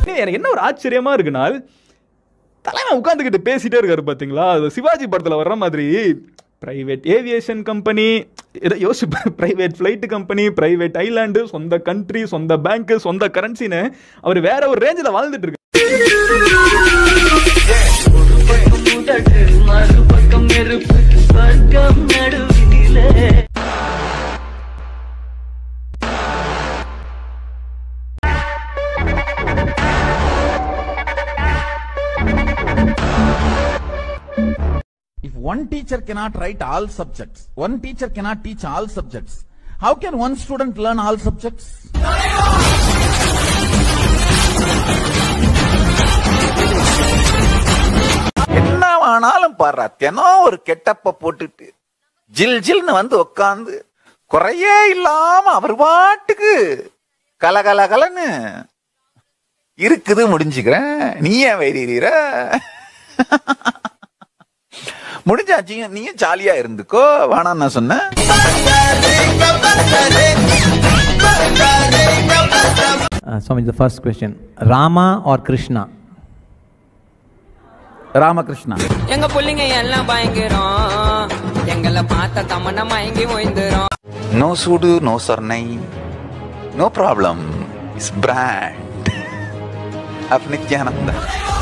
எனக்கு என்ன ஒரு ஆச்சரியமா இருக்குன்னா தலைவன் உட்காந்துக்கிட்டு பேசிட்டே இருக்காரு பாத்தீங்களா அது சிவாஜி படத்துல வர்ற மாதிரி பிரைவேட் ஏவியேஷன் கம்பெனி இதை யோசிச்சு private flight company private island சொந்த கண்ட்ரி சொந்த பேங்க் சொந்த கரன்சின்னு அவர் வேற ஒரு ரேஞ்சில் வாழ்ந்துட்டு இருக்கு மறுபக்கம் நெருப்பு பக்கம் நடுவிலே If one teacher cannot write all subjects, one teacher cannot teach all subjects, how can one student learn all subjects? என்ன ஆனாலும் பாடுறா தினம் ஒரு கெட்டப்ப போட்டுட்டு ஜில் ஜில்னு வந்து உட்காந்து குறையே இல்லாம அவர் பாட்டுக்கு கல கலன்னு இருக்குது முடிஞ்சுக்கிறேன் நீ ஏன் வைரீர முடிஞ்சாச்சு நீயும் ஜாலியா இருந்துக்கோ வேணாம் நான் சொன்னேன் Uh, Swami, the first question Rama or Krishna? Ramakrishna எங்க புள்ளிங்க எல்லாம் பயங்கரம் எங்களை பார்த்த தமன மயங்கி ஓய்ந்துரும் நோ சூடு நோ சொர்ணை no problem is brand up Nithyananda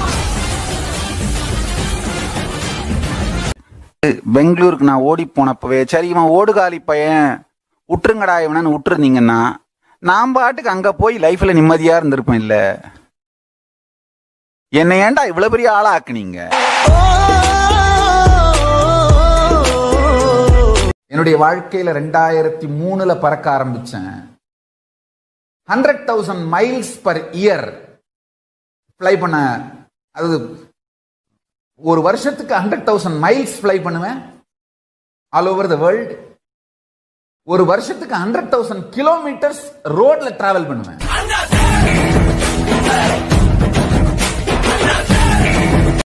பெங்களூருக்கு நான் ஓடி போனப்பவே சரி இவன் ஓடுகாலி பையன் விட்டுருங்கடா இவனு விட்டுருந்தீங்கன்னா நான் பாட்டுக்கு அங்க போய் லைஃப்ல நிம்மதியா இருந்திருப்பேன் இல்ல என்னை ஏன்டா இவ்வளவு பெரிய ஆளா ஆக்குனீங்க என்னுடைய வாழ்க்கையில ரெண்டாயிரத்தி மூணுல பறக்க ஆரம்பிச்சேன் hundred thousand miles per year fly பண்ண அது ஒரு வருஷத்துக்கு ஹண்ட்ரட் தௌசண்ட் மைல்ஸ் ஃப்ளை பண்ணுவேன் ஆல் ஓவர் த வேர்ல்ட் ஒரு வருஷத்துக்கு ஹண்ட்ரட் தௌசண்ட் கிலோமீட்டர்ஸ் ரோட்ல டிராவல் பண்ணுவேன்